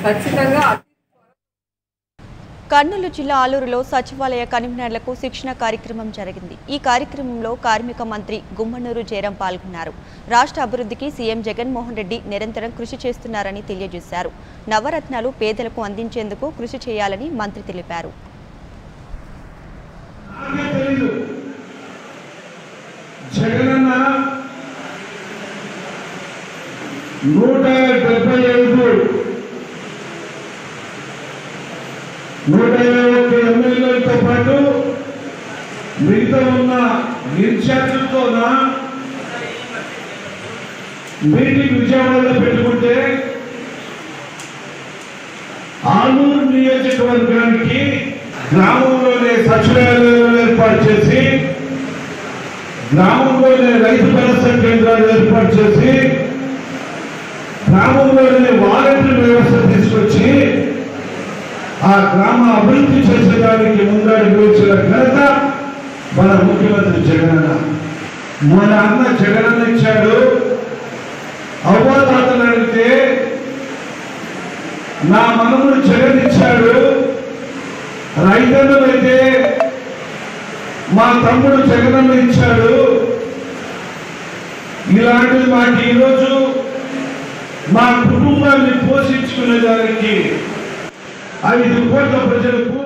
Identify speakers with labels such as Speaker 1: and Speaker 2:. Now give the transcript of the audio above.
Speaker 1: ఖచ్చితంగా అతి
Speaker 2: కర్నూలు జిల్లా ఆలూరులో సచివాలయ కన్వీనర్లకు శిక్షణ కార్యక్రమం జరిగింది ఈ కార్యక్రమంలో కార్మిక మంత్రి గుమ్మనూరు జయరాం పాల్గొన్నారు రాష్ట్ర అభివృద్ధికి సీఎం జగన్మోహన్ రెడ్డి నిరంతరం కృషి చేస్తున్నారని తెలియజేశారు నవరత్నాలు పేదలకు అందించేందుకు కృషి చేయాలని మంత్రి తెలిపారు
Speaker 3: నాకే తెలీదు జగనన్న నూట డెబ్బై ఐదు నూట ఇరవై ఒక్క ఎమ్మెల్యేలతో పాటు మిగతా ఉన్న ఇన్ఛార్జీలతోన మీటింగ్ విజయవాడలో పెట్టుకుంటే ఆలూరు నియోజకవర్గానికి గ్రామంలోనే సచివాలయాలు ఏర్పాటు చేసి గ్రామంలోనే రైతు భరోసా కేంద్రాలు ఏర్పాటు చేసి గ్రామంలోనే వాలంటీర్ వ్యవస్థ తీసుకొచ్చి ఆ గ్రామ అభివృద్ధి చేసేదానికి ముందడుగు వేసిన ఘనత మన ముఖ్యమంత్రి జగనన్న మన అన్న జగనన్న ఇచ్చాడు అవ్వాతాతలు అడిగితే నా మనముడు జగన్ ఇచ్చాడు రైతన్నులైతే మా తమ్ముడు జగనన్న ఇచ్చాడు ఇలాంటిది మాకు ఈరోజు మా కుటుంబాన్ని పోషించుకునే దానికి ఐదు కోట్ల ప్రజలకు